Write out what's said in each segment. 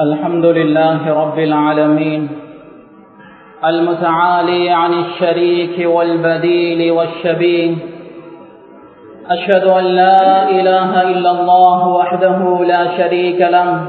الحمد لله رب العالمين المتعالي عن الشريك والبديل والشبيه أشهد أن لا إله إلا الله وحده لا شريك له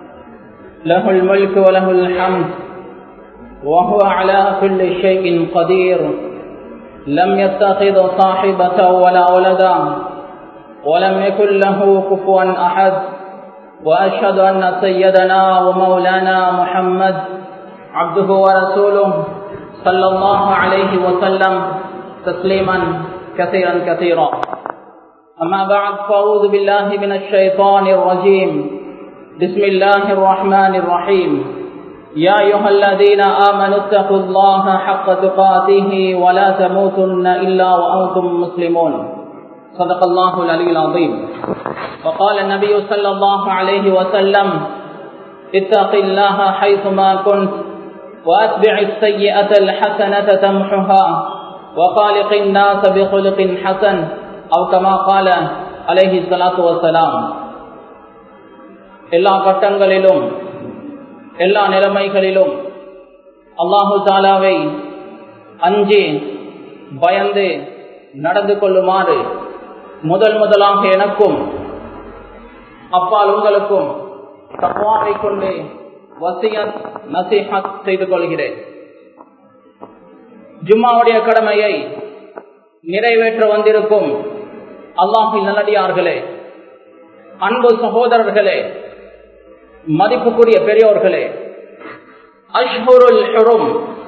له الملك وله الحمد وهو على كل شيء قدير لم يتخذ صاحبة ولا ولدا ولم يكن له كفوا أحد وأشهد أن سيدنا ومولانا محمد عبده ورسوله صلى الله عليه وسلم تسليما كثيرا كثيرا أما بعد فأعوذ بالله من الشيطان الرجيم بسم الله الرحمن الرحيم يا أيها الذين آمنوا اتقوا الله حق تقاته ولا تموتن إلا وأنتم مسلمون صدق الله العلي العظيم وقال النبي صلى الله عليه وسلم اتق الله حيثما كنت وأتبع السيئة الحسنة تمحها وخالق الناس بخلق حسن أو كما قال عليه الصلاة والسلام எல்லா கட்டங்களிலும் எல்லா நிலைமைகளிலும் அல்லாஹு தாலாவை அஞ்சி பயந்து நடந்து கொள்ளுமாறு முதல் முதலாக எனக்கும் அப்பால் உங்களுக்கும் தப்பாவை கொண்டு வசியத் நசிஹத் செய்து கொள்கிறேன் ஜும்மாவுடைய கடமையை நிறைவேற்ற வந்திருக்கும் அல்லாஹின் நல்லடியார்களே அன்பு சகோதரர்களே மதிப்புக்குரிய பெரியோர்களே அஷ்ஹுருல் ஹுரும்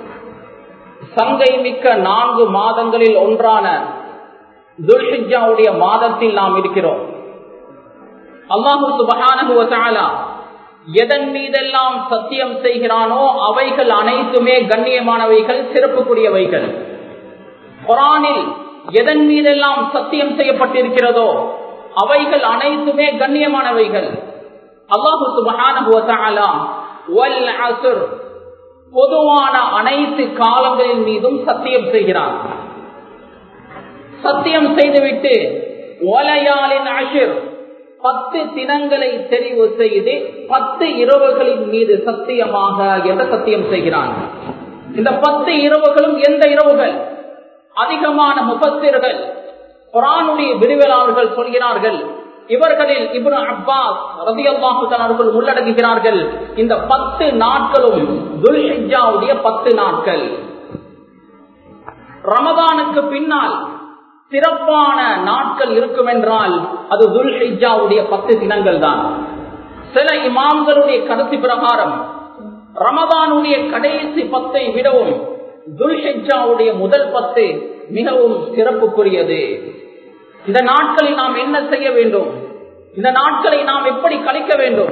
சங்கை மிக்க நான்கு மாதங்களில் ஒன்றான துல்ஹிஜாவுடைய மாதத்தில் நாம் இருக்கிறோம் அல்லாஹு சுபஹானகுவத்தாலா எதன் மீதெல்லாம் சத்தியம் செய்கிறானோ அவைகள் அனைத்துமே கண்ணியமானவைகள் சிறப்புக்குரியவைகள் குரானில் எதன் மீதெல்லாம் சத்தியம் செய்யப்பட்டிருக்கிறதோ அவைகள் அனைத்துமே கண்ணியமானவைகள் அல்லாஹு சுபஹானகுவத்தாலா வல் அசுர் பொதுவான அனைத்து காலங்களின் மீதும் சத்தியம் செய்கிறான் சத்தியம் செய்துவிட்டு ஒலையாளின் அஷிர் பத்து தினங்களை தெரிவு செய்து பத்து இரவுகளின் மீது சத்தியமாக என்ற சத்தியம் செய்கிறான் இந்த பத்து இரவுகளும் எந்த இரவுகள் அதிகமான முபத்திர்கள் குரானுடைய விரிவலாளர்கள் சொல்கிறார்கள் இவர்களில் இப்னு அப்பாஸ் ரதி அவர்கள் உள்ளடங்குகிறார்கள் இந்த பத்து நாட்களும் துல்ஹிஜாவுடைய பத்து நாட்கள் ரமதானுக்கு பின்னால் சிறப்பான நாட்கள் இருக்கும் என்றால் அது துல்ஹிஜாவுடைய பத்து தினங்கள் தான் சில இமாம்களுடைய கருத்து பிரகாரம் ரமதானுடைய கடைசி பத்தை விடவும் துல்ஹிஜாவுடைய முதல் பத்து மிகவும் சிறப்புக்குரியது இந்த நாட்களில் நாம் என்ன செய்ய வேண்டும் இந்த நாட்களை நாம் எப்படி கழிக்க வேண்டும்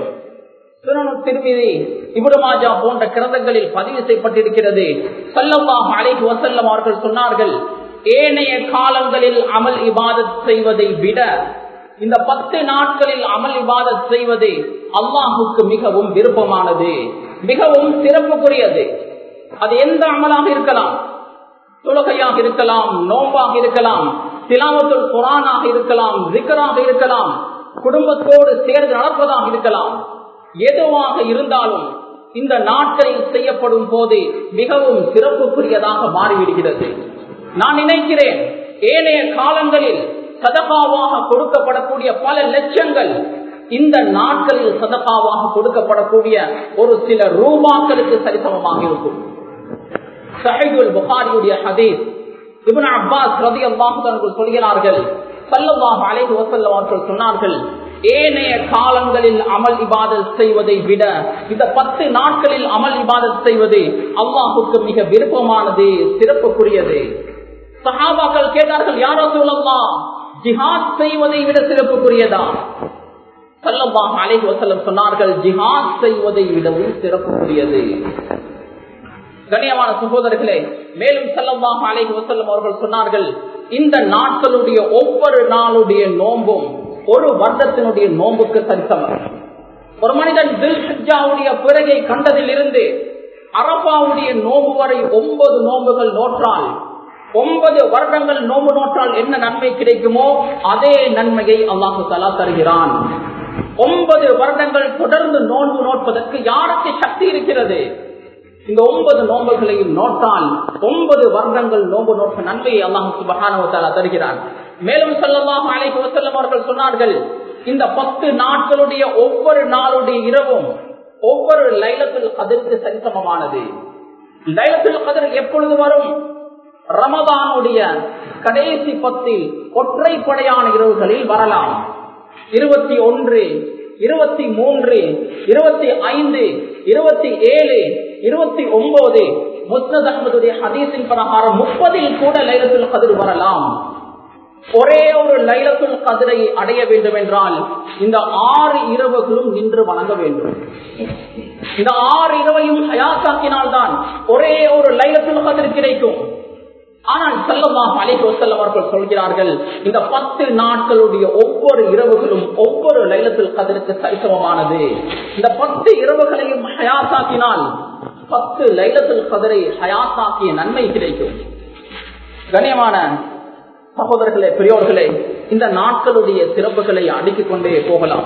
திருமதி இபுடமாஜா போன்ற கிரந்தங்களில் பதிவு செய்யப்பட்டிருக்கிறது சல்லல்லாஹ் அலைஹி வசல்லம் அவர்கள் சொன்னார்கள் ஏனைய காலங்களில் அமல் இபாதத் செய்வதை விட இந்த பத்து நாட்களில் அமல் இபாதத் செய்வது அல்லாஹுக்கு மிகவும் விருப்பமானது மிகவும் சிறப்புக்குரியது அது எந்த அமலாக இருக்கலாம் தொழுகையாக இருக்கலாம் நோம்பாக இருக்கலாம் திலாவத்துல் குரானாக இருக்கலாம் ஜிக்கராக இருக்கலாம் குடும்பத்தோடு சேர்ந்து நடப்பதாக இருக்கலாம் எதுவாக இருந்தாலும் இந்த நாட்களில் செய்யப்படும் போது மிகவும் சிறப்புக்குரியதாக மாறிவிடுகிறது நான் நினைக்கிறேன் ஏனைய காலங்களில் சதகாவாக கொடுக்கப்படக்கூடிய பல லட்சங்கள் இந்த நாட்களில் சதகாவாக கொடுக்கப்படக்கூடிய ஒரு சில ரூபாக்களுக்கு சரிசமமாக இருக்கும் சஹிதுல் புகாரியுடைய ஹதீஸ் இபுன் அப்பாஸ் ரதி அல்லாஹர்கள் சொல்கிறார்கள் சல்லல்லாஹ் அலைஹி வஸல்லம் அவர்கள் சொன்னார்கள் ஏனைய காலங்களில் அமல் இபாதத் செய்வதை விட இந்த பத்து நாட்களில் அமல் இபாதத் செய்வது அல்லாஹுக்கு மிக விருப்பமானது சிறப்புக்குரியது சஹாபாக்கள் கேட்டார்கள் யாரோ சொல்லலாம் ஜிஹாத் செய்வதை விட சிறப்புக்குரியதா சல்லல்லாஹ் அலைஹி வஸல்லம் சொன்னார்கள் ஜிஹாத் செய்வதை விடவும் சிறப்புக்குரியது கண்ணியமான சகோதரர்களே மேலும் செல்லமாக அலைஹி வசல்லம் அவர்கள் சொன்னார்கள் இந்த நாட்களுடைய ஒவ்வொரு நாளுடைய நோன்பும் ஒரு வருடத்தினுடைய நோன்புக்கு சரிசமம் ஒரு மனிதன் தில்ஹிஜாவுடைய பிறகை கண்டதில் இருந்து அரபாவுடைய நோன்பு வரை ஒன்பது நோன்புகள் நோற்றால் ஒன்பது வருடங்கள் நோம்பு நோற்றால் என்ன நன்மை கிடைக்குமோ அதே நன்மையை அல்லாஹு தலா தருகிறான் ஒன்பது வருடங்கள் தொடர்ந்து நோன்பு நோட்பதற்கு யாருக்கு சக்தி இருக்கிறது இந்த ஒன்பது நோன்புகளையும் நோட்டால் ஒன்பது வருடங்கள் நோன்பு நோட்ட நன்மையை அல்லாஹு சுபகானவத்தாலா தருகிறான் மேலும் சொல்லலாம் அழைப்பு வசல்லம் அவர்கள் சொன்னார்கள் இந்த பத்து நாட்களுடைய ஒவ்வொரு நாளுடைய இரவும் ஒவ்வொரு லைலத்தில் கதிர்க்கு சரிசமமானது லைலத்தில் கதிர் எப்பொழுது வரும் ரமதானுடைய கடைசி பத்தில் ஒற்றைப்படையான இரவுகளில் வரலாம் இருபத்தி ஒன்று இருபத்தி மூன்று இருபத்தி ஐந்து இருபத்தி ஏழு இருபத்தி ஒன்பது முஸ்னத் அஹமதுடைய ஹதீஸின் பிரகாரம் முப்பதில் கூட லைலத்துல் கதிர் வரலாம் ஒரே ஒரு லைலத்துல் கதிரை அடைய வேண்டும் என்றால் இந்த ஆறு இரவுகளும் நின்று வணங்க வேண்டும் இந்த ஆறு இரவையும் ஹயாத்தாக்கினால்தான் ஒரே ஒரு லைலத்துல் கதிர் கிடைக்கும் ஆனால் செல்லமாக அழைப்பு செல்லம் அவர்கள் சொல்கிறார்கள் இந்த பத்து நாட்களுடைய ஒவ்வொரு இரவுகளும் ஒவ்வொரு லைலத்தில் கதிருக்கு சரிசமமானது இந்த பத்து இரவுகளையும் ஹயாத்தாக்கினால் பத்து லைலத்தில் கதிரை ஹயாத்தாக்கிய நன்மை கிடைக்கும் கண்ணியமான சகோதரர்களே பெரியோர்களே இந்த நாட்களுடைய சிறப்புகளை அடுக்கிக் கொண்டே போகலாம்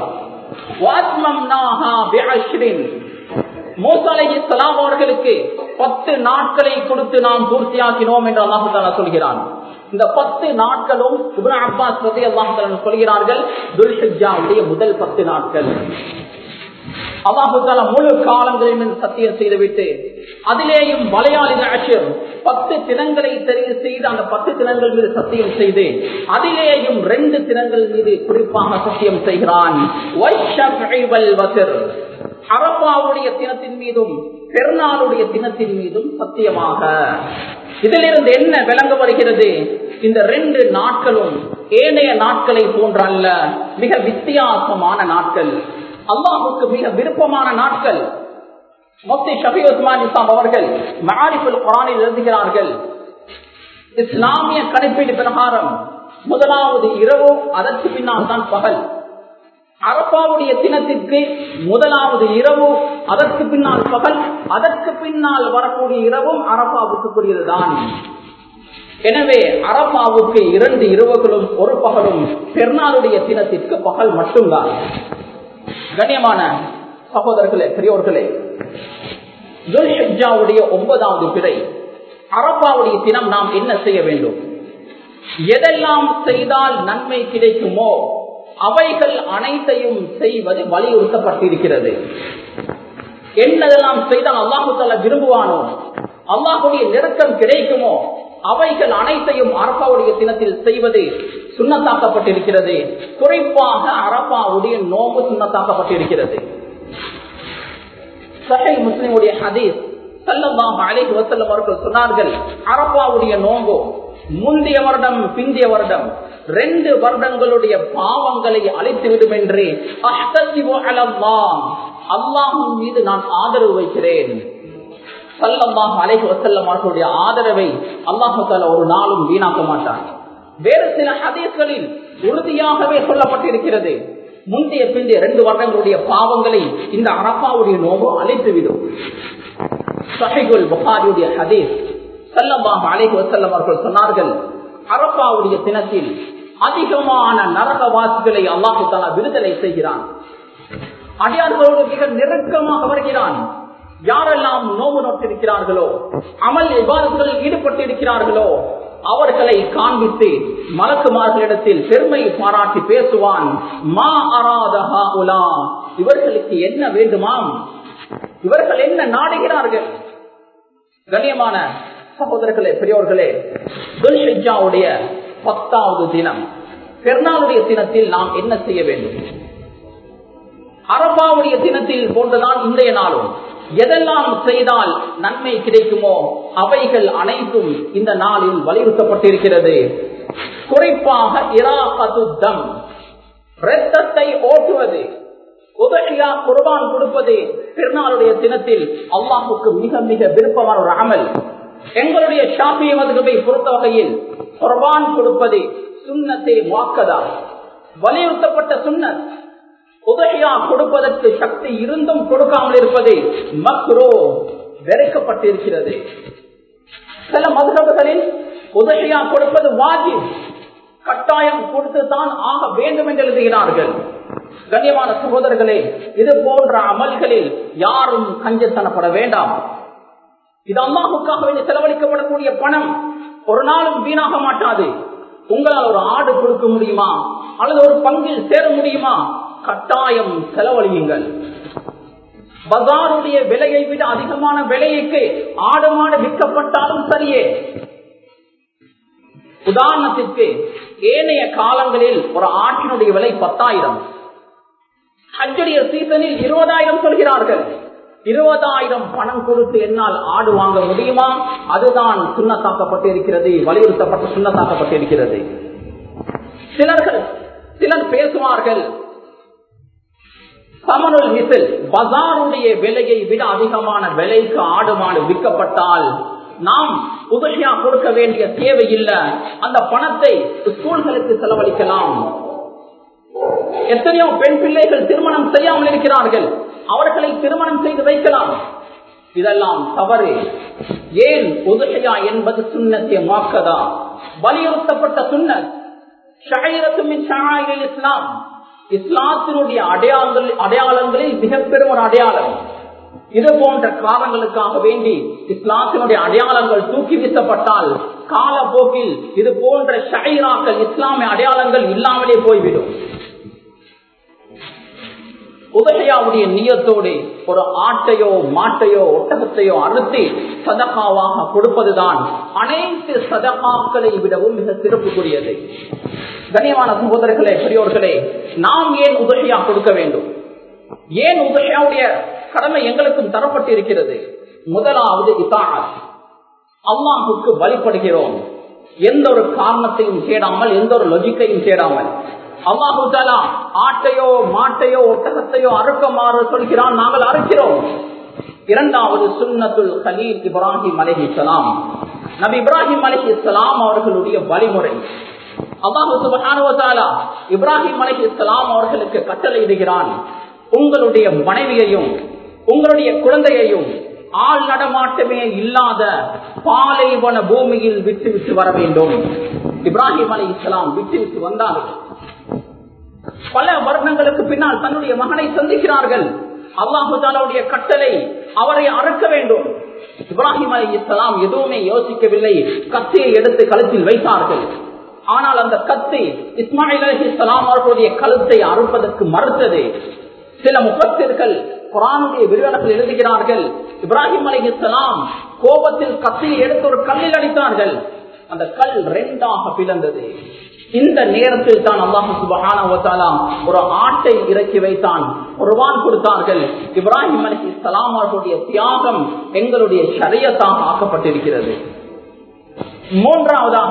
மோசாலைலாம் அவர்களுக்கு பத்து நாட்களை கொடுத்து நாம் பூர்த்தியாக்கினோம் என்று அல்லாஹாலா சொல்கிறான் இந்த பத்து நாட்களும் இப்ரா அப்பாஸ் பத்தி அல்லாஹாலா சொல்கிறார்கள் துல்ஹிஜாவுடைய முதல் பத்து நாட்கள் அல்லாஹால முழு காலங்களிலும் சத்தியம் செய்துவிட்டு அதிலேயும் மலையாளிகள் அஷர் பத்து தினங்களை தெரிவு செய்து அந்த பத்து தினங்கள் மீது சத்தியம் செய்து அதிலேயும் ரெண்டு தினங்கள் மீது குறிப்பாக சத்தியம் செய்கிறான் அரப்பாவுடைய தினத்தின் மீதும் பெருநாளுடைய தினத்தின் மீதும் சத்தியமாக இதிலிருந்து என்ன விளங்க வருகிறது இந்த ரெண்டு நாட்களும் ஏனைய நாட்களை போன்ற அல்ல மிக வித்தியாசமான நாட்கள் அல்லாஹுக்கு மிக விருப்பமான நாட்கள் முப்தி ஷபி உஸ்மான் இஸ்லாம் அவர்கள் மாரிஃபுல் குரானில் எழுதுகிறார்கள் இஸ்லாமிய கணிப்பீடு பிரகாரம் முதலாவது இரவு அதற்கு பின்னால் தான் பகல் அரப்பாவுடைய தினத்திற்கு முதலாவது இரவு அதற்கு பின்னால் பகல் அதற்கு பின்னால் வரக்கூடிய இரவும் அரப்பாவுக்குரியதுதான் எனவே அரப்பாவுக்கு இரண்டு இரவுகளும் ஒரு பகலும் பெருநாளுடைய தினத்திற்கு பகல் மட்டும்தான் கண்ணியமான சகோதரர்களே பெரியோர்களே துல்ஹிஜாவுடைய ஒன்பதாவது பிறை அரப்பாவுடைய தினம் நாம் என்ன செய்ய வேண்டும் எதெல்லாம் செய்தால் நன்மை கிடைக்குமோ அவைகள் அனைத்தையும் செய்வது வலியுறுத்தப்பட்டிருக்கிறது என்னதெல்லாம் செய்தால் அல்லாஹு தால விரும்புவானோ அல்லாஹுடைய நெருக்கம் கிடைக்குமோ அவைகள் அனைத்தையும் அரப்பாவுடைய தினத்தில் செய்வது சுண்ணத்தாக்கப்பட்டிருக்கிறது குறிப்பாக அரப்பாவுடைய நோம்பு சுண்ணத்தாக்கப்பட்டிருக்கிறது சஹை முஸ்லிமுடைய ஹதீஸ் சல்லல்லாஹு அலைஹி வஸல்லம் அவர்கள் சொன்னார்கள் அரப்பாவுடைய நோம்பு முந்தைய வருடம் பிந்திய வருடம் ரெண்டு வருடங்களுடைய பாவங்களை அழைத்து விடும் என்று அல்லாஹின் மீது நான் ஆதரவு வைக்கிறேன் சல்லல்லாஹு அலைஹி வஸல்லம் அவர்களுடைய ஆதரவை அல்லாஹு தாலா ஒரு நாளும் வீணாக்க மாட்டான் வேறு சில ஹதீஸ்களில் உறுதியாகவே சொல்லப்பட்டிருக்கிறது முந்தைய பிந்தைய ரெண்டு வருடங்களுடைய பாவங்களை இந்த அரப்பாவுடைய நோம்பு அழைத்துவிடும் சஹிகுல் புகாரியுடைய ஹதீஸ் சல்லல்லாஹு அலைஹி வஸல்லம் அவர்கள் சொன்னார்கள் அரப்பாவுடைய தினத்தில் அதிகமான நரகவாசிகளை அல்லாஹு தாலா விடுதலை செய்கிறான் அடியார்களோடு மிக நெருக்கமாக வருகிறான் யாரெல்லாம் நோவு நோட்டிருக்கிறார்களோ அமல் விவாதங்களில் ஈடுபட்டிருக்கிறார்களோ அவர்களை காண்பித்து மலக்குமார்களிடத்தில் பெருமை பாராட்டி பேசுவான் மா அராதஹா உலா இவர்களுக்கு என்ன வேண்டுமாம் இவர்கள் என்ன நாடுகிறார்கள் கண்ணியமான சகோதரர்களே பெரியோர்களே துல்ஹிஜாவுடைய பத்தாவது தினம் பெருநாளுடைய தினத்தில் நாம் என்ன செய்ய வேண்டும் அரபாவுடைய தினத்தில் போன்றுதான் இன்றைய நாளும் எதெல்லாம் செய்தால் நன்மை கிடைக்குமோ அவைகள் அனைத்தும் இந்த நாளில் வலியுறுத்தப்பட்டிருக்கிறது குறிப்பாக இராகதுத்தம் இரத்தத்தை ஓட்டுவது உதவியா குர்பான் கொடுப்பது திருநாளுடைய தினத்தில் அல்லாஹுக்கு மிக மிக விருப்பமான ஒரு அமல் எங்களுடைய ஷாப்பிய மதுகவை பொறுத்த வகையில் குர்பான் கொடுப்பது சுண்ணத்தை வாக்கதா வலியுறுத்தப்பட்ட சுண்ணத் உதவியா கொடுப்பதற்கு சக்தி இருந்தும் கொடுக்காமல் இருப்பது மக்ரோ வெறுக்கப்பட்டிருக்கிறது சில மதுரவுகளில் உதவியா கொடுப்பது வாஜி கட்டாயம் கொடுத்துதான் ஆக வேண்டும் என்று எழுதுகிறார்கள் கண்ணியமான சகோதரர்களே இது போன்ற அமல்களில் யாரும் கஞ்சத்தனப்பட வேண்டாம் இது அல்லாஹுக்காக வேண்டி செலவழிக்கப்படக்கூடிய பணம் ஒரு நாளும் வீணாக மாட்டாது உங்களால் ஒரு ஆடு கொடுக்க முடியுமா அல்லது ஒரு பங்கில் சேர முடியுமா கட்டாயம் செலவழியுங்கள் பஜாருடைய விலையை விட அதிகமான விலைக்கு ஆடு மாடு விற்கப்பட்டாலும் சரியே உதாரணத்திற்கு ஏனைய காலங்களில் ஒரு ஆட்டினுடைய விலை பத்தாயிரம் ஹஜ்ஜுடைய சீசனில் இருபதாயிரம் சொல்கிறார்கள் இருபதாயிரம் பணம் கொடுத்து என்னால் ஆடு வாங்க முடியுமா அதுதான் சுண்ணத்தாக்கப்பட்டிருக்கிறது வலியுறுத்தப்பட்டு சுண்ணத்தாக்கப்பட்டிருக்கிறது சிலர்கள் சிலர் பேசுவார்கள் சமனுல் மிசில் பஜாருடைய விலையை விட அதிகமான விலைக்கு ஆடு மாடு விற்கப்பட்டால் நாம் உதவியா கொடுக்க வேண்டிய தேவையில்லை அந்த பணத்தை ஸ்கூல்களுக்கு செலவழிக்கலாம் எத்தனையோ பெண் பிள்ளைகள் திருமணம் செய்யாமல் இருக்கிறார்கள் அவர்களை திருமணம் செய்து வைக்கலாம் இதெல்லாம் தவறு ஏன் உதகையா என்பது சுண்ணத்திய மாக்கதா வலியுறுத்தப்பட்ட சுண்ணத் இஸ்லாம் இஸ்லாத்தினுடைய அடையாளங்கள் அடையாளங்களில் மிக பெரும் ஒரு அடையாளம் இது போன்ற காரணங்களுக்காக வேண்டி இஸ்லாத்தினுடைய அடையாளங்கள் தூக்கி வீசப்பட்டால் காலப்போக்கில் இது போன்ற ஷைராக்கள் இஸ்லாமிய அடையாளங்கள் இல்லாமலே போய்விடும் உதகையாவுடைய நியத்தோடு ஒரு ஆட்டையோ மாட்டையோ ஒட்டகத்தையோ அறுத்து சதகாவாக கொடுப்பதுதான் அனைத்து சதகாக்களை விடவும் மிக சிறப்புக்குரியது கண்ணியமான சகோதரர்களே பெரியோர்களே நாம் ஏன் உதகையா கொடுக்க வேண்டும் ஏன் உதகையாவுடைய கடமை எங்களுக்கும் தரப்பட்டு இருக்கிறது முதலாவது இசாத் அல்லாஹுக்கு வழிபடுகிறோம் எந்த ஒரு காரணத்தையும் தேடாமல் எந்த ஒரு லொஜிக்கையும் தேடாமல் அல்லாஹு தாலா ஆட்டையோ மாட்டையோ ஒட்டகத்தையோ அறுக்கமாறு சொல்கிறான் நாங்கள் அறுக்கிறோம் இரண்டாவது சுன்னத்துல் கலீல் இப்ராஹிம் அலஹி இஸ்லாம் நபி இப்ராஹிம் அலஹி இஸ்லாம் அவர்களுடைய வழிமுறை அல்லாஹு சுபஹானுவத்தாலா இப்ராஹிம் அலஹி இஸ்லாம் அவர்களுக்கு கட்டளை இடுகிறான் உங்களுடைய மனைவியையும் உங்களுடைய குழந்தையையும் ஆள் நடமாட்டமே இல்லாத பாலைவன பூமியில் விட்டு விட்டு வர வேண்டும் இப்ராஹிம் அலி இஸ்லாம் விட்டு விட்டு வந்தார்கள் பல வருடங்களுக்கு பின்னால் தன்னுடைய மகனை சந்திக்கிறார்கள் அல்லாஹுடைய கட்டளை அவரை அறுக்க வேண்டும் இப்ராஹிம் அலி இஸ்லாம் எதுவுமே யோசிக்கவில்லை கத்தியை எடுத்து கழுத்தில் வைத்தார்கள் ஆனால் அந்த கத்தி இஸ்மாயில் அலி இஸ்லாம் அவர்களுடைய கழுத்தை அறுப்பதற்கு மறுத்தது சில முகத்திற்கள் குரானுடைய விரிவனத்தில் எழுதுகிறார்கள் இப்ராஹிம் அலி இஸ்லாம் கோபத்தில் கத்தியை எடுத்து ஒரு கல்லில் அடித்தார்கள் அந்த கல் ரெண்டாக பிளந்தது இந்த நேரத்தில் தான் அல்லாஹு சுபஹான ஒரு ஆட்டை இறக்கி வைத்தான் குர்பான் கொடுத்தார்கள் இப்ராஹிம் அலி இஸ்லாம் அவர்களுடைய தியாகம் எங்களுடைய சரியத்தாக ஆக்கப்பட்டிருக்கிறது மூன்றாவதாக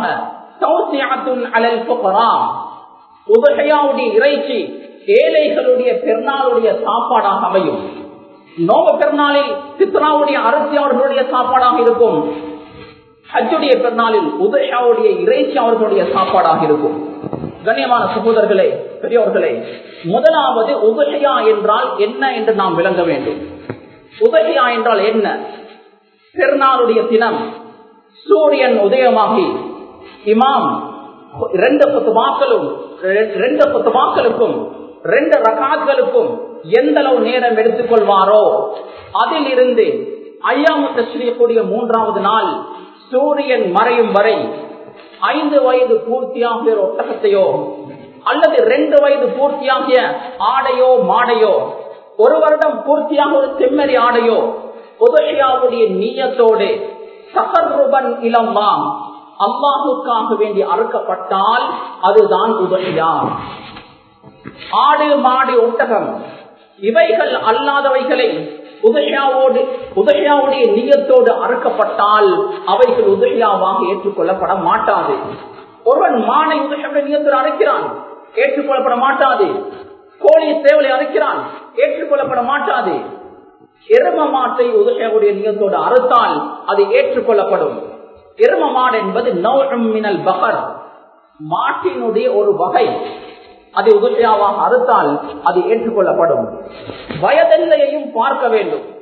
உதகையாவுடைய இறைச்சி ஏழைகளுடைய பெருநாளுடைய சாப்பாடாக அமையும் நோவ பெருநாளில் சித்ராவுடைய அரிசி அவர்களுடைய சாப்பாடாக இருக்கும் ஹஜ்ஜுடைய பெருநாளில் உதயாவுடைய இறைச்சி அவர்களுடைய சாப்பாடாக இருக்கும் கண்ணியமான சகோதரர்களே பெரியவர்களே முதலாவது உதகையா என்றால் என்ன என்று நாம் விளங்க வேண்டும் உதகையா என்றால் என்ன பெருநாளுடைய தினம் சூரியன் உதயமாகி இமாம் ரெண்டு பத்து வாக்களும் ரெண்டு பத்து வாக்களுக்கும் ரெண்டு ரகாத்களுக்கும் எந்த அளவு நேரம் எடுத்துக்கொள்வாரோ அதில் இருந்து ஐயாமத்த ஸ்ரீக்கூடிய மூன்றாவது நாள் சூரியன் மறையும் வரை ஐந்து வயது பூர்த்தியாகிய ஒட்டகத்தையோ அல்லது ரெண்டு வயது பூர்த்தியாகிய ஆடையோ மாடையோ ஒரு வருடம் பூர்த்தியாக ஒரு செம்மறி ஆடையோ உதவியாவுடைய நீயத்தோடு சகர்ருபன் இளம்மா அல்லாஹுக்காக வேண்டி அறுக்கப்பட்டால் அதுதான் உதவியா ஆடு மாடு ஒட்டகம் இவைகள் அல்லாதவைகளை உதயாவோடு உதயாவுடைய நியத்தோடு அறுக்கப்பட்டால் அவைகள் உதயாவாக ஏற்றுக்கொள்ளப்பட மாட்டாது ஒருவன் மானை உதயாவுடைய நியத்தோடு அறுக்கிறான் ஏற்றுக்கொள்ளப்பட மாட்டாது கோழி சேவலை அறுக்கிறான் ஏற்றுக்கொள்ளப்பட மாட்டாது எரும மாட்டை உதயாவுடைய நியத்தோடு அறுத்தால் அது ஏற்றுக்கொள்ளப்படும் எரும மாடு என்பது நௌமினல் பகர் மாட்டினுடைய ஒரு வகை அதை உதவியாவாக அறுத்தால் அது ஏற்றுக்கொள்ளப்படும் வயதெல்லையையும் பார்க்க வேண்டும்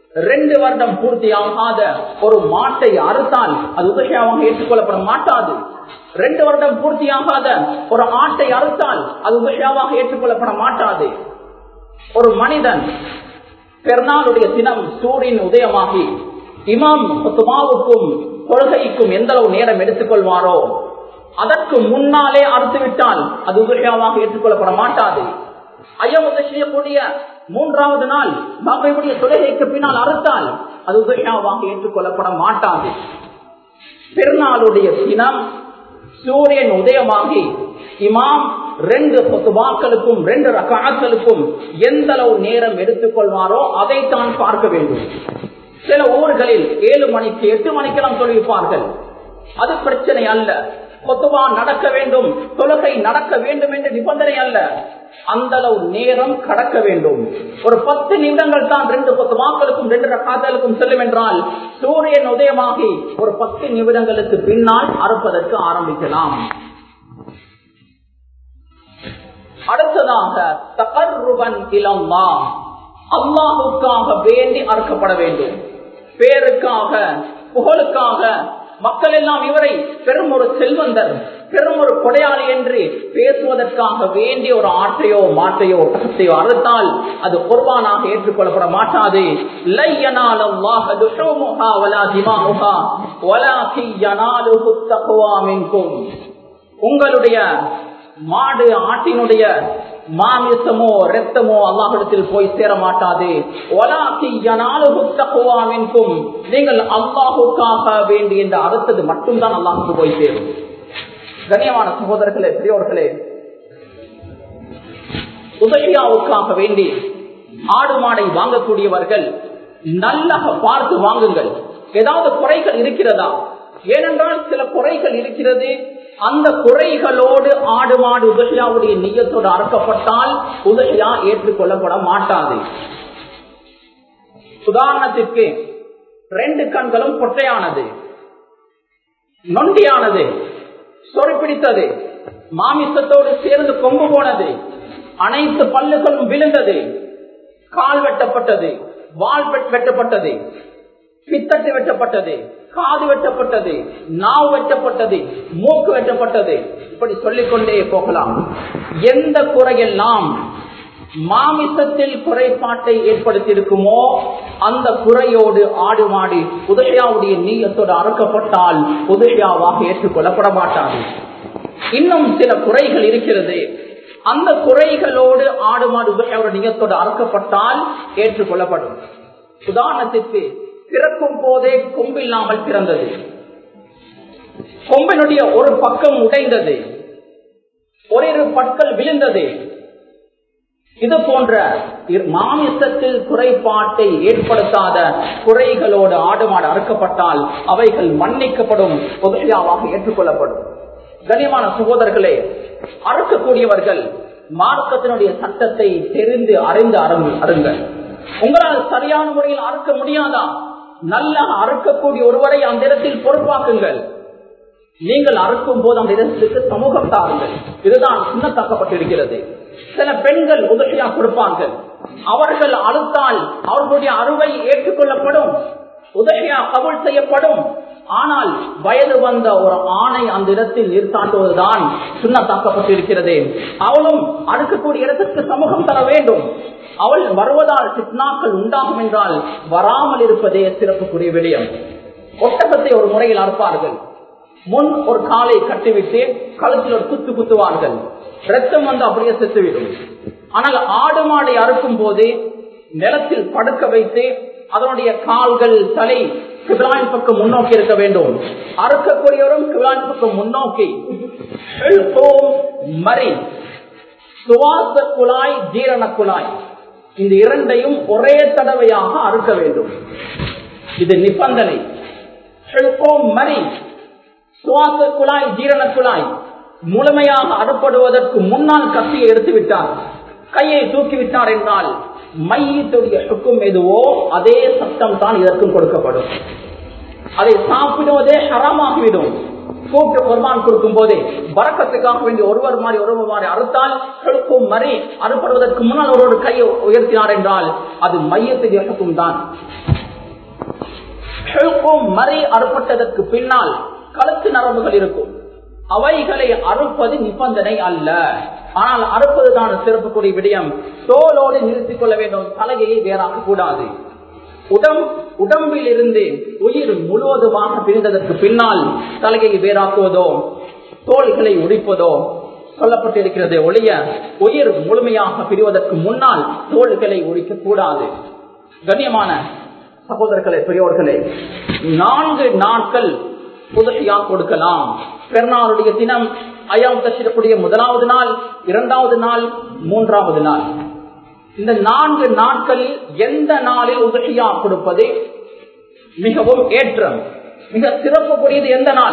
ரெண்டு வருடம் பூர்த்தி ஆகாத ஒரு மாட்டை அறுத்தால் அது உதவியாக ஏற்றுக்கொள்ளப்பட மாட்டாது ரெண்டு வருடம் பூர்த்தியாகாத ஒரு ஆட்டை அறுத்தால் அது உதவியாக ஏற்றுக்கொள்ளப்பட மாட்டாது ஒரு மனிதன் பெருநாளுடைய தினம் சூரியன் உதயமாகி இமாம் துமாவுக்கும் கொள்கைக்கும் எந்த அளவு நேரம் எடுத்துக்கொள்வாரோ அதற்கு முன்னாலே அறுத்துவிட்டால் அது உதவியாக ஏற்றுக்கொள்ளப்பட மாட்டாது ஐயமுத்தை செய்யக்கூடிய மூன்றாவது நாள் பாபையுடைய தொழுகைக்கு பின்னால் அறுத்தால் அது உதவியாக ஏற்றுக்கொள்ளப்பட மாட்டாது பெருநாளுடைய தினம் சூரியன் உதயமாகி இமாம் ரெண்டு வாக்களுக்கும் ரெண்டு ரகாக்களுக்கும் எந்த அளவு நேரம் எடுத்துக்கொள்வாரோ அதைத்தான் பார்க்க வேண்டும் சில ஊர்களில் ஏழு மணிக்கு எட்டு மணிக்கெல்லாம் தொழில்ப்பார்கள் அது பிரச்சனை அல்ல கொத்துவா நடக்க வேண்டும் தொழுகை நடக்க வேண்டும் என்ற நிபந்தனை அல்ல அந்த அளவு நேரம் கடக்க வேண்டும் ஒரு பத்து நிமிடங்கள் தான் ரெண்டு பத்து வாக்களுக்கும் ரெண்டு ரக்காதலுக்கும் செல்லும் என்றால் சூரியன் உதயமாகி ஒரு பத்து நிமிடங்களுக்கு பின்னால் அறுப்பதற்கு ஆரம்பிக்கலாம் அடுத்ததாக தகர்ருவன் இளம்மா அல்லாஹுக்காக வேண்டி அறுக்கப்பட வேண்டும் பேருக்காக புகழுக்காக மக்கள் எல்லாம் இவரை பெரும் ஒரு செல்வந்தர் பெரும் ஒரு கொடையாளி என்று பேசுவதற்காக வேண்டிய ஒரு ஆற்றையோ மாற்றையோ ஒட்டகத்தையோ அறுத்தால் அது குர்பானாக ஏற்றுக்கொள்ளப்பட மாட்டாது உங்களுடைய மாடு ஆட்டினுடைய மாமிசமோ ரத்தமோ அல்லாஹிடத்தில் போய் சேர மாட்டாது நீங்கள் அல்லாஹுக்காக வேண்டி என்று அறுத்தது மட்டும்தான் அல்லாஹுக்கு போய் சேரும் கண்ணியமான சகோதரர்களே பெரியோர்களே உதவியாவுக்காக வேண்டி ஆடு மாடை வாங்கக்கூடியவர்கள் நல்லக பார்த்து வாங்குங்கள் ஏதாவது குறைகள் இருக்கிறதா ஏனென்றால் சில குறைகள் இருக்கிறது அந்த குறைகளோடு ஆடு மாடு உதவியாவுடைய நீயத்தோடு அறுக்கப்பட்டால் உதவியா ஏற்றுக்கொள்ளப்பட மாட்டாது உதாரணத்திற்கு ரெண்டு கண்களும் பொற்றையானது நொண்டியானது சொறி பிடித்தது மாமிசத்தோடு சேர்ந்து கொம்பு போனது அனைத்து பல்லுகளும் விழுந்தது கால் வெட்டப்பட்டது வால் வெட்டப்பட்டது பித்தட்டு வெட்டப்பட்டது காது வெட்டப்பட்டது நாவு வெட்டப்பட்டது மூக்கு வெட்டப்பட்டது இப்படி சொல்லிக்கொண்டே போகலாம் எந்த குறையெல்லாம் மாமிசத்தில் குறைபாட்டை ஏற்படுத்தியிருக்குமோ அந்த குறையோடு ஆடு மாடி உதயாவுடைய நீயத்தோடு அறுக்கப்பட்டால் உதயாவாக ஏற்றுக்கொள்ளப்பட மாட்டாது இன்னும் சில குறைகள் இருக்கிறது அந்த குறைகளோடு ஆடு மாடு உதயாவுடைய நீயத்தோடு அறுக்கப்பட்டால் ஏற்றுக்கொள்ளப்படும் உதாரணத்திற்கு பிறக்கும் போதே கொம்பில்லாமல் பிறந்தது கொம்பினுடைய ஒரு பக்கம் உடைந்தது ஒரு பற்கள் விழுந்தது இது போன்ற மாமிசத்தில் குறைபாட்டை ஏற்படுத்தாத குறைகளோடு ஆடு மாடு அறுக்கப்பட்டால் அவைகள் மன்னிக்கப்படும் உதவியாவாக ஏற்றுக்கொள்ளப்படும் கனியமான சகோதரர்களே அறுக்கக்கூடியவர்கள் மார்க்கத்தினுடைய சட்டத்தை தெரிந்து அறிந்து அருங்கள் உங்களால் சரியான முறையில் அறுக்க முடியாதா நல்ல அறுக்கக்கூடிய ஒருவரை அந்த இடத்தில் பொறுப்பாக்குங்கள் நீங்கள் அறுக்கும் போது அந்த இடத்திற்கு சமூகம் தாருங்கள் இதுதான் சின்னத்தாக்கப்பட்டிருக்கிறது சில பெண்கள் உதவியா கொடுப்பார்கள் அவர்கள் அறுத்தால் அவர்களுடைய அறுவை ஏற்றுக்கொள்ளப்படும் உதவியா கபுல் செய்யப்படும் ஆனால் வயது வந்த ஒரு ஆணை அந்த இடத்தில் நிறுத்தாண்டுவதுதான் சுண்ணத்தாக்கப்பட்டிருக்கிறது அவளும் அறுக்கக்கூடிய இடத்திற்கு சமூகம் தர வேண்டும் அவள் வருவதால் சித்னாக்கள் உண்டாகும் என்றால் வராமல் இருப்பதே சிறப்புக்குரிய விடயம் ஒட்டகத்தை ஒரு முறையில் அறுப்பார்கள் முன் ஒரு காலை கட்டிவிட்டு கழுத்தில் ஒரு குத்து குத்துவார்கள் ரத்தம் வந்து அப்படியே செத்துவிடும் ஆனால் ஆடு மாடை அறுக்கும் போது நிலத்தில் படுக்க வைத்து அதனுடைய கால்கள் தலை கிபிலாயின் பக்கம் முன்னோக்கி இருக்க வேண்டும் அறுக்கக்கூடியவரும் கிபிலாயின் பக்கம் முன்னோக்கி மறி சுவாச குழாய் ஜீரண குழாய் இந்த இரண்டையும் ஒரே தடவையாக அறுக்க வேண்டும் இது நிபந்தனை மறி சுவாச குழாய் ஜீரண குழாய் முழுமையாக அறுப்படுவதற்கு முன்னால் கத்தியை எடுத்து விட்டார் கையை தூக்கிவிட்டார் என்றால் மையத்துடைய சுக்கும் எதுவோ அதே சத்தம் தான் இதற்கும் கொடுக்கப்படும் அதை சாப்பிடுவதே ஹரமாகிவிடும் கூட்டு குர்பான் கொடுக்கும் போதே வரக்கத்துக்காக வேண்டிய ஒருவர் மாதிரி ஒருவர் மாதிரி அறுத்தால் கழுக்கும் மறி அறுப்படுவதற்கு முன்னால் ஒருவர் கையை உயர்த்தினார் என்றால் அது மையத்துடைய சுக்கும் தான் மறை அறுப்பட்டதற்கு பின்னால் கழுத்து நரம்புகள் இருக்கும் அவைகளை அறுப்பது நிபந்தனை அல்ல ஆனால் அறுப்பதுதான் சிறப்புக்குரிய விடயம் தோலோடு நிறுத்திக் கொள்ள வேண்டும் தலையை வேறாக்க கூடாது உடம் உடம்பில் இருந்து உயிர் முழுவதுமாக பிரிந்ததற்கு பின்னால் தலையை வேறாக்குவதோ தோள்களை உடைப்பதோ சொல்லப்பட்டிருக்கிறது ஒளிய உயிர் முழுமையாக பிரிவதற்கு முன்னால் தோள்களை உரிக்க கூடாது கண்ணியமான சகோதரர்களே பெரியோர்களே நான்கு நாட்கள் புதுகையா கொடுக்கலாம் பெருநாளுடைய தினம் ஐயாம் தசிடக்கூடிய முதலாவது நாள் இரண்டாவது நாள் மூன்றாவது நாள் இந்த நான்கு நாட்களில் எந்த நாளில் உதவியா கொடுப்பது மிகவும் ஏற்றம் மிக சிறப்புக்குரியது எந்த நாள்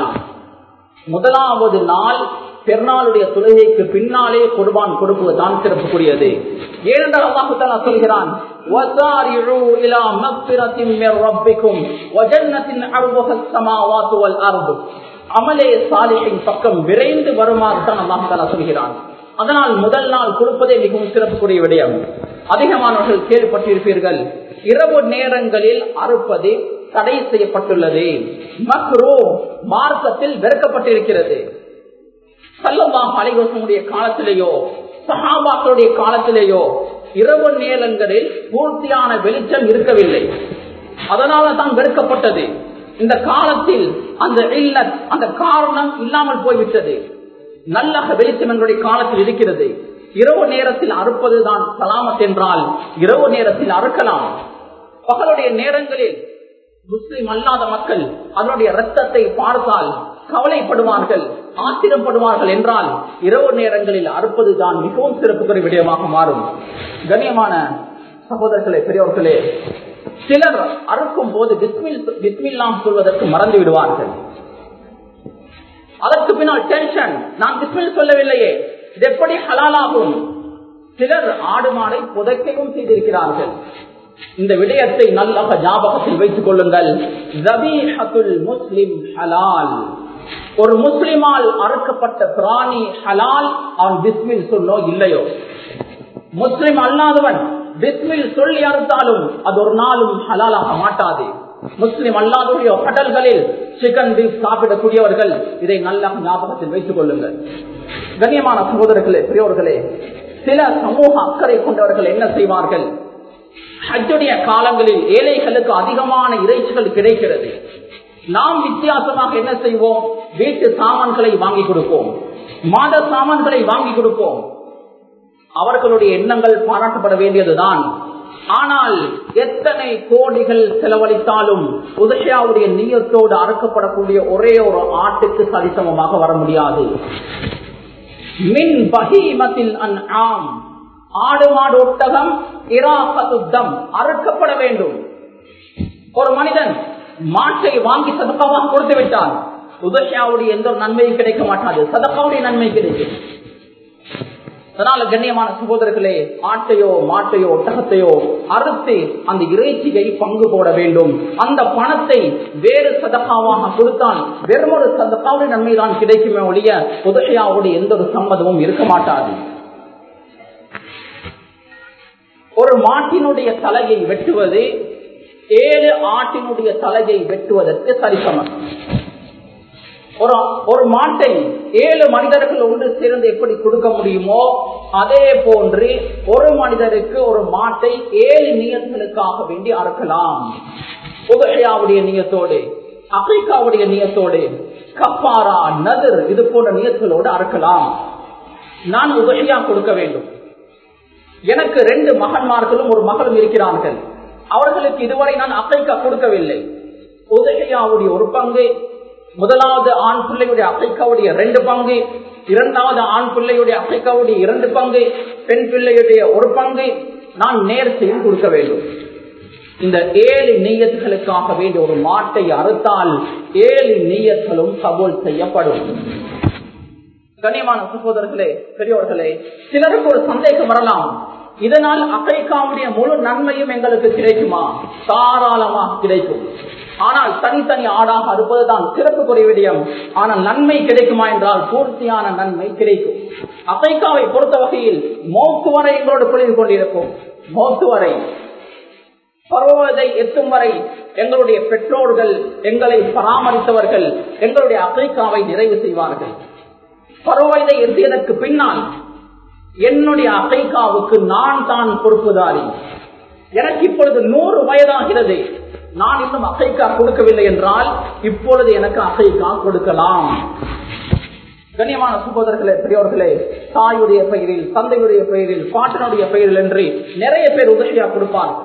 முதலாவது நாள் பெருநாளுடைய தொழுகைக்கு பின்னாலே கொடுவான் கொடுப்பதுதான் சிறப்புக்குரியது ஏனென்றால் அல்லாஹு தாலா சொல்கிறான் وَسَارِعُوا إِلَى مَغْفِرَةٍ مِّن رَّبِّكُمْ وَجَنَّةٍ عَرْضُهَا السَّمَاوَاتُ وَالْأَرْضُ அமலே சாலிஹின் பக்கம் விரைந்து வருமாறு தான் அல்லாஹு தாலா சொல்கிறான் அதனால் முதல் நாள் கொடுப்பதே மிகவும் சிறப்புக்குரிய விடயம் அதிகமானவர்கள் கேள்விப்பட்டிருப்பீர்கள் இரவு நேரங்களில் அறுப்பது தடை செய்யப்பட்டுள்ளது மக்ரோ மார்க்கத்தில் வெறுக்கப்பட்டிருக்கிறது சல்லல்லாஹ் அலைவசமுடைய காலத்திலேயோ சஹாபாக்களுடைய காலத்திலேயோ இரவு நேரங்களில் பூர்த்தியான வெளிச்சம் இருக்கவில்லை அதனால தான் வெறுக்கப்பட்டது இந்த காலத்தில் அந்த இல்லத் அந்த காரணம் இல்லாமல் போய்விட்டது நல்ல வெளிச்சம் எங்களுடைய காலத்தில் இருக்கிறது இரவு நேரத்தில் அறுப்பதுதான் சலாமத் என்றால் இரவு நேரத்தில் அறுக்கலாம் பகலுடைய நேரங்களில் முஸ்லிம் அல்லாத மக்கள் அதனுடைய ரத்தத்தை பார்த்தால் கவலைப்படுவார்கள் ஆத்திரப்படுவார்கள் என்றால் இரவு நேரங்களில் அறுப்பதுதான் மிகவும் சிறப்புக்குரிய விடயமாக மாறும் கண்ணியமான சகோதரர்களே பெரியவர்களே சிலர் அறுக்கும் போது பிஸ்மில்லாம் சொல்வதற்கு மறந்து விடுவார்கள் அதற்கு பின்னால் டென்ஷன் நான் பிஸ்மில் சொல்லவில்லையே இது எப்படி ஹலாலாகும் சிலர் ஆடு மாடை புதைக்கவும் செய்திருக்கிறார்கள் இந்த விடயத்தை நல்ல ஞாபகத்தில் வைத்துக் கொள்ளுங்கள் முஸ்லிம் ஹலால் ஒரு முஸ்லிமால் அறுக்கப்பட்ட பிராணி ஹலால் அவன் பிஸ்மில் சொல்லோ இல்லையோ முஸ்லிம் அல்லாதவன் பிஸ்மில் சொல்லி அறுத்தாலும் அது ஒரு நாளும் ஹலாலாக மாட்டாது முஸ்லிம் அல்லாதவருடைய கடல்களில் சிக்கன் பீஃப் சாப்பிடக்கூடியவர்கள் இதை நல்ல ஞாபகத்தில் வைத்துக் கொள்ளுங்கள் கண்ணியமான சகோதரர்களே பெரியவர்களே சில சமூக அக்கறை கொண்டவர்கள் என்ன செய்வார்கள் ஹஜ்ஜுடைய காலங்களில் ஏழைகளுக்கு அதிகமான இறைச்சிகள் கிடைக்கிறது நாம் வித்தியாசமாக என்ன செய்வோம் வீட்டு சாமான்களை வாங்கி கொடுப்போம் மாத சாமான்களை வாங்கி கொடுப்போம் அவர்களுடைய எண்ணங்கள் பாராட்டப்பட வேண்டியதுதான் ஆனால் எத்தனை கோடிகள் செலவழித்தாலும் உதயாவுடைய நீயத்தோடு அறுக்கப்படக்கூடிய ஒரே ஒரு ஆட்டுக்கு சரிசமமாக வர முடியாது மின் பகீமத்தில் அன் ஆம் ஆடு மாடு ஒட்டகம் இராசத்துத்தம் அறுக்கப்பட வேண்டும் ஒரு மனிதன் மாட்டை வாங்கி சதக்காவாக கொடுத்து விட்டான் உதயாவுடைய எந்த ஒரு நன்மையும் கிடைக்க மாட்டாது சதக்காவுடைய நன்மை கிடைக்கும் அதனால கண்ணியமான சகோதரர்களே ஆட்டையோ மாட்டையோ ஒட்டகத்தையோ அறுத்து அந்த இறைச்சியை பங்கு போட வேண்டும் அந்த பணத்தை வேறு சதக்காவாக கொடுத்தால் வெறும் ஒரு சதக்காவுடைய நன்மைதான் கிடைக்குமே ஒழிய உதகையாவுடைய எந்த ஒரு சம்மதமும் இருக்க மாட்டாது ஒரு மாட்டினுடைய தலையை வெட்டுவது ஏழு ஆட்டினுடைய தலையை வெட்டுவதற்கு சரிசமம் ஒரு ஒரு மாட்டை ஏழு மனிதர்கள் ஒன்று சேர்ந்து எப்படி கொடுக்க முடியுமோ அதே போன்று ஒரு மனிதருக்கு ஒரு மாட்டை ஏழு நியங்களுக்காக வேண்டி அறுக்கலாம் உதகையாவுடைய நியத்தோடு அப்ரிக்காவுடைய நியத்தோடு கப்பாரா நதிர் இது போன்ற நியத்தோடு அறுக்கலாம் நான் உதகையா கொடுக்க வேண்டும் எனக்கு ரெண்டு மகன்மார்களும் ஒரு மகளும் இருக்கிறார்கள் அவர்களுக்கு இதுவரை நான் அப்ரிக்கா கொடுக்கவில்லை உதகையாவுடைய ஒரு பங்கு முதலாவது ஆண் பிள்ளையுடைய அசைக்காவுடைய ரெண்டு பங்கு இரண்டாவது ஆண் பிள்ளையுடைய அசைக்காவுடைய இரண்டு பங்கு பெண் பிள்ளையுடைய ஒரு பங்கு நான் நேர்ச்சியில் கொடுக்க வேண்டும் இந்த ஏழு நீயத்துகளுக்காக வேண்டிய ஒரு மாட்டை அறுத்தால் ஏழு நீயங்களும் கபோல் செய்யப்படும் கண்ணியமான சகோதரர்களே பெரியோர்களே சிலருக்கு ஒரு சந்தேகம் வரலாம் இதனால் அகைக்காவுடைய முழு நன்மையும் எங்களுக்கு கிடைக்குமா தாராளமாக கிடைக்கும் ஆனால் தனித்தனி ஆடாக அறுப்பதுதான் சிறப்புக்குரிய விடயம் ஆனால் நன்மை கிடைக்குமா என்றால் பூர்த்தியான நன்மை கிடைக்கும் அசைக்காவை பொறுத்த வகையில் மோத்து வரை எங்களோடு குளிர் கொண்டிருக்கும் மோத்து வரை பருவதை எட்டும் வரை எங்களுடைய பெற்றோர்கள் எங்களை பராமரித்தவர்கள் எங்களுடைய அகைக்காவை நிறைவு செய்வார்கள் பருவதை எட்டியதற்கு பின்னால் என்னுடைய அகைக்காவுக்கு நான் தான் பொறுப்புதாரி எனக்கு இப்பொழுது நூறு வயதாகிறது நான் இன்னும் அகைக்கா கொடுக்கவில்லை என்றால் இப்பொழுது எனக்கு அகைக்கா கொடுக்கலாம் கண்ணியமான சகோதரர்களே பெரியவர்களே தாயுடைய பெயரில் தந்தையுடைய பெயரில் பாட்டனுடைய பெயரில் என்று நிறைய பேர் உதவியா கொடுப்பார்கள்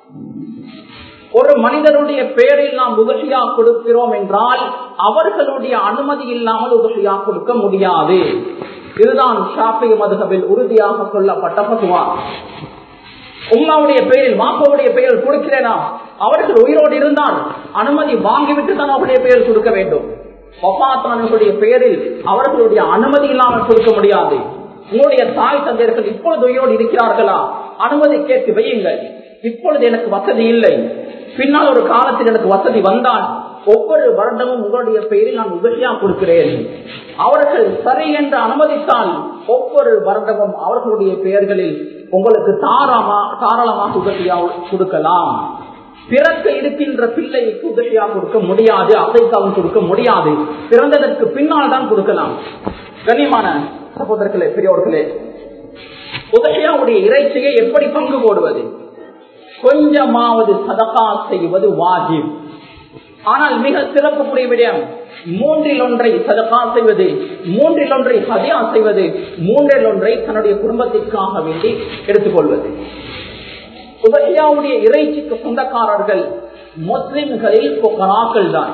ஒரு மனிதனுடைய பெயரில் நாம் உதவியா கொடுக்கிறோம் என்றால் அவர்களுடைய அனுமதி இல்லாமல் உதவியா கொடுக்க முடியாது இதுதான் ஷாப்பிய மதுகபில் உறுதியாக சொல்லப்பட்ட பசுவா உம்மாவுடைய பெயரில் மாப்பாவுடைய பெயரில் கொடுக்கிறேனா அவர்கள் உயிரோடு இருந்தால் அனுமதி வாங்கிவிட்டு தான் அவருடைய பெயர் கொடுக்க வேண்டும் ஒப்பாத்தானவர்களுடைய பெயரில் அவர்களுடைய அனுமதி இல்லாமல் கொடுக்க முடியாது உங்களுடைய தாய் தந்தையர்கள் இப்பொழுது உயிரோடு இருக்கிறார்களா அனுமதி கேட்டு வையுங்கள் இப்பொழுது எனக்கு வசதி இல்லை பின்னால் ஒரு காலத்தில் எனக்கு வசதி வந்தால் ஒவ்வொரு வருடமும் உங்களுடைய பெயரில் நான் உதவியா கொடுக்கிறேன் அவர்கள் சரி என்று அனுமதித்தால் ஒவ்வொரு வருடமும் அவர்களுடைய பெயர்களில் உங்களுக்கு தாராமா தாராளமாக உதவியா கொடுக்கலாம் பிறக்க இருக்கின்ற பிள்ளைக்கு உதவியா கொடுக்க முடியாது அதைக்காவும் கொடுக்க முடியாது பிறந்ததற்கு பின்னால் தான் கொடுக்கலாம் கண்ணியமான சகோதரர்களே பெரியவர்களே உதவியாவுடைய இறைச்சியை எப்படி பங்கு போடுவது கொஞ்சமாவது சதகா செய்வது வாஜிப் ஆனால் மிக சிறப்புக்குரிய விடயம் மூன்றில் ஒன்றை சதகா செய்வது மூன்றில் ஒன்றை சதியா செய்வது மூன்றில் ஒன்றை தன்னுடைய குடும்பத்திற்காக வேண்டி எடுத்துக்கொள்வது உபயாவுடைய இறைச்சிக்கு சொந்தக்காரர்கள் முஸ்லிம்களில் பொக்கராக்கள் தான்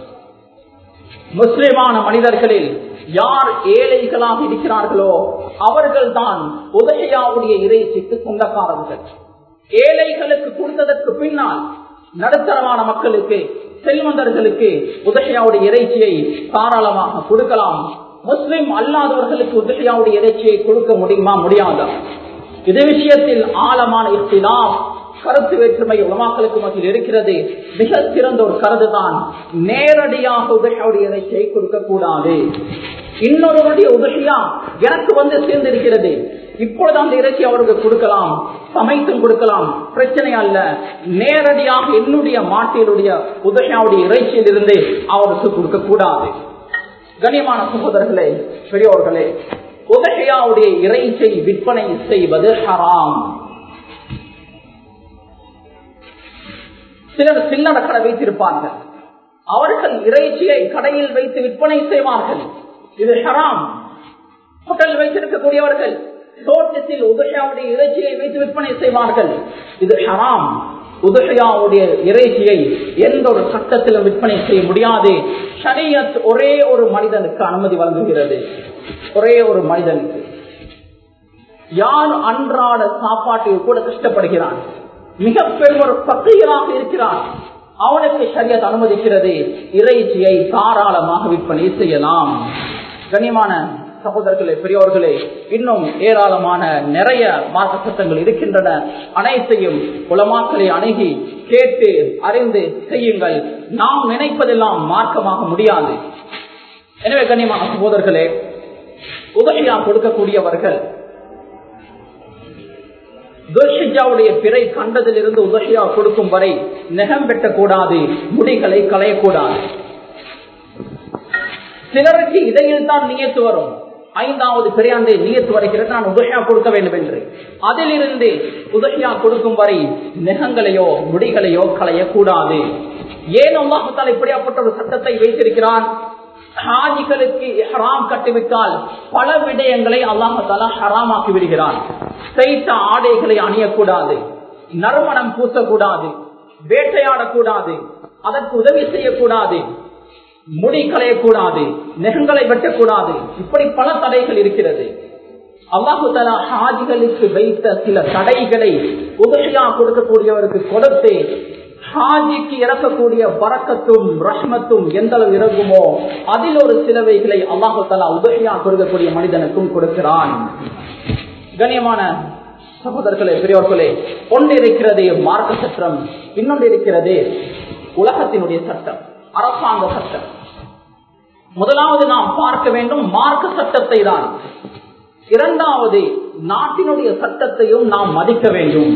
முஸ்லிமான மனிதர்களில் யார் ஏழைகளாக இருக்கிறார்களோ அவர்கள் தான் உதகையாவுடைய இறைச்சிக்கு சொந்தக்காரர்கள் ஏழைகளுக்கு கொடுத்ததற்கு பின்னால் நடுத்தரமான மக்களுக்கு செல்வந்தர்களுக்கு உதகையாவுடைய இறைச்சியை தாராளமாக கொடுக்கலாம் முஸ்லிம் அல்லாதவர்களுக்கு உதகையாவுடைய இறைச்சியை கொடுக்க முடியுமா முடியாதா இது விஷயத்தில் ஆழமான இஃப்திலாப் கருத்து வேற்றுமை உலமாக்களுக்கு மத்தியில் இருக்கிறது மிக சிறந்த ஒரு கருதுதான் நேரடியாக உதவியாவுடைய இறைச்சியை கொடுக்க கூடாது இன்னொருவருடைய உதவியா எனக்கு வந்து சேர்ந்திருக்கிறது இப்பொழுது அந்த இறைச்சி அவருக்கு கொடுக்கலாம் சமைத்தும் கொடுக்கலாம் பிரச்சனை அல்ல நேரடியாக என்னுடைய மாட்டினுடைய உதவியாவுடைய இறைச்சியில் இருந்து அவருக்கு கொடுக்க கூடாது கண்ணியமான சகோதரர்களே பெரியோர்களே உதகையாவுடைய இறைச்சை விற்பனை செய்வது ஹராம் சிலர் சில்லற கடை வைத்திருப்பார்கள் அவர்கள் இறைச்சியை கடையில் வைத்து விற்பனை செய்வார்கள் இது ஹராம் ஹோட்டல் வைத்திருக்கக்கூடியவர்கள் தோட்டத்தில் உதகையாவுடைய இறைச்சியை வைத்து விற்பனை செய்வார்கள் இது ஹராம் உதகையாவுடைய இறைச்சியை எந்த ஒரு சட்டத்திலும் விற்பனை செய்ய முடியாது ஷரியத் ஒரே ஒரு மனிதனுக்கு அனுமதி வழங்குகிறது ஒரே ஒரு மனிதனுக்கு யார் அன்றாட சாப்பாட்டில் கூட கஷ்டப்படுகிறான் மிக பெரும் ஒரு பக்திகளாக இருக்கிறான் அவனுக்கு சரியத் அனுமதிக்கிறது இறைச்சியை தாராளமாக விற்பனை செய்யலாம் கண்ணியமான சகோதரர்களே பெரியோர்களே இன்னும் ஏராளமான நிறைய மார்க்க சட்டங்கள் இருக்கின்றன அனைத்தையும் உலமாக்களை அணுகி கேட்டு அறிந்து செய்யுங்கள் நாம் நினைப்பதெல்லாம் மார்க்கமாக முடியாது எனவே கண்ணியமான சகோதரர்களே உதவியா கொடுக்கக்கூடியவர்கள் துர்ஷிஜாவுடைய பிறை கண்டதிலிருந்து உதவியா கொடுக்கும் வரை நெகம் வெட்டக்கூடாது முடிகளை களையக்கூடாது சிலருக்கு இடையில் தான் நியத்து வரும் ஐந்தாவது பெரியாண்டை நியத்து வருகிறது நான் உதவியா கொடுக்க வேண்டும் என்று அதிலிருந்து உதவியா கொடுக்கும் வரை நெகங்களையோ முடிகளையோ களையக்கூடாது ஏன் அல்லாஹால இப்படியாப்பட்ட ஒரு சட்டத்தை வைத்திருக்கிறான் ஹாஜிகளுக்கு ஹராம் கட்டிவிட்டால் பல விடயங்களை அல்லாஹால ஹராமாக்கி விடுகிறான் செய்த ஆடைகளை அணியக்கூடாது நறுமணம் பூசக்கூடாது வேட்டையாடக்கூடாது அதற்கு உதவி செய்யக்கூடாது முடி களையக்கூடாது நெகங்களை வெட்டக்கூடாது இப்படி பல தடைகள் இருக்கிறது அல்லாஹு தலா ஹாஜிகளுக்கு வைத்த சில தடைகளை உதவியா கொடுக்கக்கூடியவருக்கு கொடுத்து ஹாஜிக்கு இறக்கக்கூடிய பறக்கத்தும் ரஷ்மத்தும் எந்த அளவு இறங்குமோ அதில் ஒரு சிலவைகளை அல்லாஹு தலா உதவியா கொடுக்கக்கூடிய மனிதனுக்கும் கொடுக்கிறான் கண்ணியமான சகோதரர்களே பெரியவர்களே ஒன்று இருக்கிறது மார்க்க சட்டம் இன்னொன்று இருக்கிறது உலகத்தினுடைய சட்டம் அரசாங்க சட்டம் முதலாவது நாம் பார்க்க வேண்டும் மார்க்க சட்டத்தை தான் இரண்டாவது நாட்டினுடைய சட்டத்தையும் நாம் மதிக்க வேண்டும்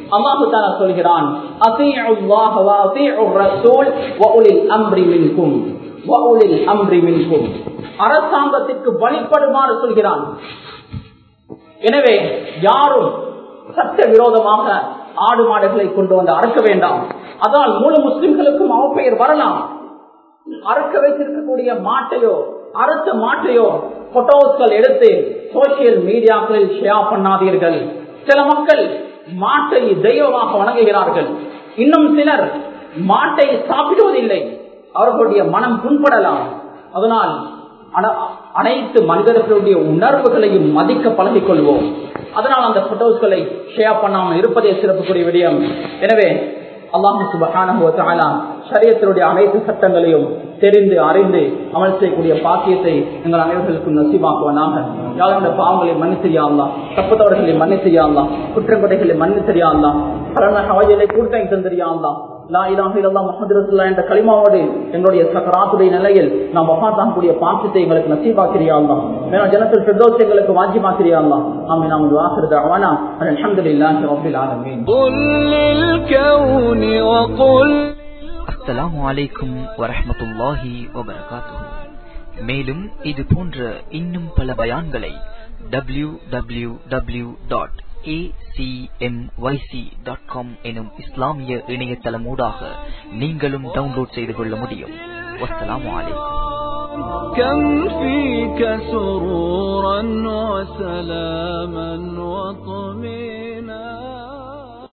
அல்லாஹு தாலா சொல்கிறான் அஸீஉல்லாஹ வ அஸீஉர் ரசூல் வ உலில் அம்ரி மின்கும் வ உலில் அம்ரி மின்கும் அரசாங்கத்திற்கு வழிபடுமாறு சொல்கிறான் எனவே யாரும் சட்ட விரோதமாக ஆடு மாடுகளை கொண்டு வந்து அறுக்க வேண்டாம் அதனால் முழு முஸ்லிம்களுக்கும் அவப்பெயர் வரலாம் அறுக்க வைத்திருக்கக்கூடிய மாட்டையோ அறுத்த மாட்டையோ போட்டோஸ்கள் எடுத்து சோசியல் மீடியாக்களில் ஷேர் பண்ணாதீர்கள் சில மக்கள் மாட்டை தெய்வமாக வணங்குகிறார்கள் இன்னும் சிலர் மாட்டை சாப்பிடுவதில்லை அவர்களுடைய மனம் புண்படலாம் அதனால் அன- அனைத்து மனிதர்களுடைய உணர்வுகளையும் மதிக்க பழகிக் கொள்வோம் அதனால் அந்த போட்டோஸ்களை ஷேர் பண்ணாமல் இருப்பதே சிறப்புக்குரிய விடயம் எனவே அல்லாஹு சுபஹானஹு வ தஆலா ஷரியத்தினுடைய அனைத்து சட்டங்களையும் தெரிந்து அறிந்து அமல் செய்யக்கூடிய பாக்கியத்தை எங்கள் அனைவர்களுக்கும் நசீபாக்குவனாக யாருடைய பாவங்களை மன்னித்திரியாங்களா தப்புத்தவர்களை மன்னித்திரியாங்களா குற்றங்குறைகளை மன்னித்திரியாங்களா பலன ஹவாஜிலை கூட்டை தந்திரியாங்களா லா இலாஹ இல்லல்லாஹ் முஹம்மது ரசூலுல்லாஹ் என்ற கலிமாவோடு எங்களுடைய சக்கராத்துடைய நிலையில் நாம் வஃபாத்தாகக்கூடிய பாக்கியத்தை எங்களுக்கு நசீபாக்கிறியாங்களா மேலும் ஜனத்தில் ஃபிர்தௌஸ் எங்களுக்கு வாஜிபாக்கிறியாங்களா ஆமீன் ஆமீன் வாஹிரு தஅவானா அல்ஹம்துலில்லாஹி ரப்பில் ஆலமீன் قل للكون وقل அஸ்ஸலாமு அலைக்கும் வரஹ்மத்துல்லாஹி வபரகாத்துஹு மேலும் இது போன்ற இன்னும் பல பயான்களை W W W dot dot com எனும் இஸ்லாமிய இணையதளமூடாக நீங்களும் டவுன்லோட் செய்து கொள்ள முடியும் வஸ்ஸலாமு அலைக்கும் كم فيك سرورا وسلاما وطمئنا